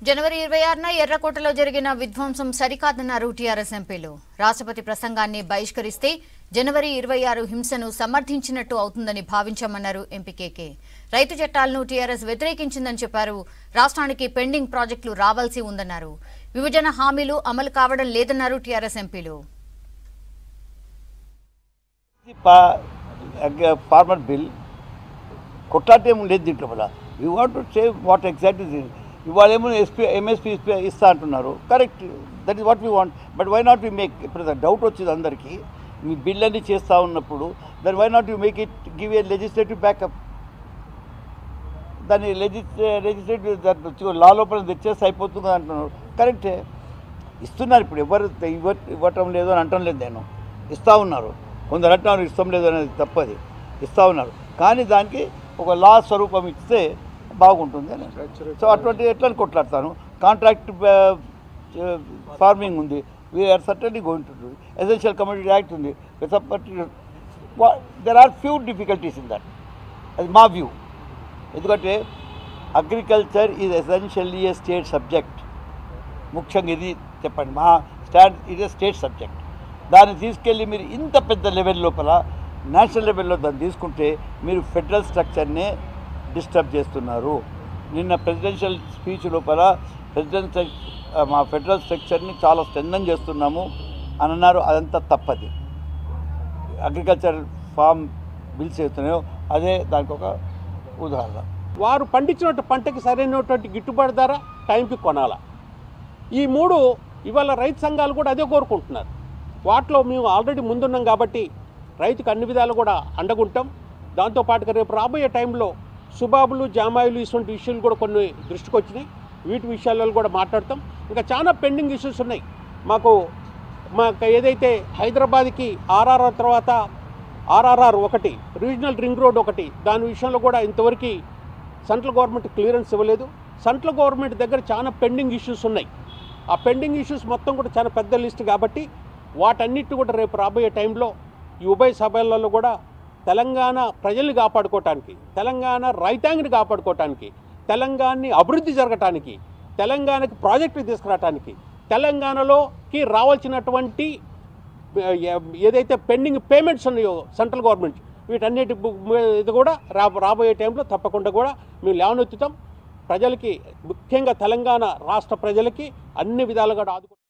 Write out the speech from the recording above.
జనవరి ఇరవై ఆరున ఎర్రకోటలో జరిగిన విధ్వంసం సరికాదన్నారు టీఆర్ఎస్ ఎంపీలు రాష్ట్రపతి ప్రసంగాన్ని బహిష్కరిస్తే జనవరి ఇరవై ఆరు హింసను సమర్థించినట్టు అవుతుందని భావించామన్నారు ఎంపీ కేకే రైతు చట్టాలను టీఆర్ఎస్ వ్యతిరేకించిందని చెప్పారు రాష్ట్రానికి పెండింగ్ ప్రాజెక్టులు రావాల్సి ఉందన్నారు విభజన హామీలు అమలు కావడం లేదన్నారు టీఆర్ఎస్ ఎంపీలు ఫార్మర్ బిల్ కొట్లాటేం లేదు దీంట్లో మళ్ళా you want to say what exact is ఇవాళ ఏమో ఎస్పీ ఎంఎస్పీ ఇస్తా అంటున్నారు correct that is what we want but why not you make ఇప్పుడు డౌట్ వచ్చింది అందరికీ మీ బిల్ అన్ని చేస్తూ ఉన్నప్పుడు then why not you make it give a legislative backup దాన్ని లెజిస్లే లెజిస్లేటివ్ లా లోపల తెచ్చేస్తే అయిపోతుంది అంటున్నారు కరెక్టే ఇస్తున్నారు ఇప్పుడు ఎవరు ఇవ్వ ఇవ్వటం లేదు అని అంటం లేదు నేను ఇస్తూ ఉన్నారు కొందరు అంటున్నారు ఇష్టం లేదు అనేది తప్పది ఇస్తూ ఉన్నారు కానీ దానికి ఒక లా స్వరూపం ఇస్తే బాగుంటుంది అని సో అటువంటి ఎట్లా కొట్లాడతాను కాంట్రాక్ట్ ఫార్మింగ్ ఉంది we are certainly going to do essential community act ఉంది there are few difficulties in that అది మా వ్యూ ఎందుకంటే agriculture is essentially a state subject ముఖ్యంగా ఇది చెప్పండి మా స్టాండ్ ఇది స్టేట్ సబ్జెక్ట్ దాన్ని తీసుకెళ్ళి మీరు ఇంత పెద్ద లెవెల్ లోపల నేషనల్ లెవెల్లో దాన్ని తీసుకుంటే మీరు ఫెడరల్ స్ట్రక్చర్నే డిస్టర్బ్ చేస్తున్నారు నిన్న ప్రెసిడెన్షియల్ స్పీచ్ లోపల ప్రెసిడెన్షియల్ మా ఫెడరల్ స్ట్రక్చర్ని చాలా స్ట్రెంథన్ చేస్తున్నాము అని అన్నారు అదంతా తప్పది అగ్రికల్చర్ ఫార్మ్ బిల్స్ చేస్తున్నాయో అదే దానికి ఒక ఉదాహరణ వారు పండించినటువంటి పంటకి సరైనటువంటి గిట్టుబాటు ధర టైంకి కొనాల ఈ మూడు ఇవాళ రైతు సంఘాలు కూడా అదే కోరుకుంటున్నారు వాటిలో మేము ఆల్రెడీ ముందున్నాం కాబట్టి రైతుకు అన్ని విధాలు కూడా అండగుంటాం దాంతోపాటుగా రేపు రాబోయే టైంలో సుబాబులు జామాయిలు ఇటువంటి విషయాలు కూడా కొన్ని దృష్టికి వచ్చినాయి వీటి విషయాలలో కూడా మాట్లాడతాం ఇంకా చాలా పెండింగ్ ఇష్యూస్ ఉన్నాయి మాకు మాకు ఏదైతే హైదరాబాద్కి ఆర్ఆర్ఆర్ తర్వాత ఆర్ఆర్ఆర్ ఒకటి రీజనల్ రింగ్ రోడ్ ఒకటి దాని విషయంలో కూడా ఇంతవరకు సెంట్రల్ గవర్నమెంట్ క్లియరెన్స్ ఇవ్వలేదు సెంట్రల్ గవర్నమెంట్ దగ్గర చాలా పెండింగ్ ఇష్యూస్ ఉన్నాయి ఆ పెండింగ్ ఇష్యూస్ మొత్తం కూడా చాలా పెద్ద లిస్ట్ కాబట్టి వాటన్నిటి కూడా రేపు రాబోయే టైంలో ఈ ఉభయ సభలలో కూడా తెలంగాణ ప్రజల్ని కాపాడుకోవటానికి తెలంగాణ రైతాంగిని కాపాడుకోవటానికి తెలంగాణని అభివృద్ధి జరగటానికి తెలంగాణకి ప్రాజెక్టులు తీసుకురావటానికి తెలంగాణలోకి రావాల్సినటువంటి ఏదైతే పెండింగ్ పేమెంట్స్ ఉన్నాయో సెంట్రల్ గవర్నమెంట్ వీటన్నిటి ఇది కూడా రా రాబోయే టైంలో తప్పకుండా కూడా మేము లేవనెత్తుతాం ప్రజలకి ముఖ్యంగా తెలంగాణ రాష్ట్ర ప్రజలకి అన్ని విధాలుగా ఆదుకుంటాం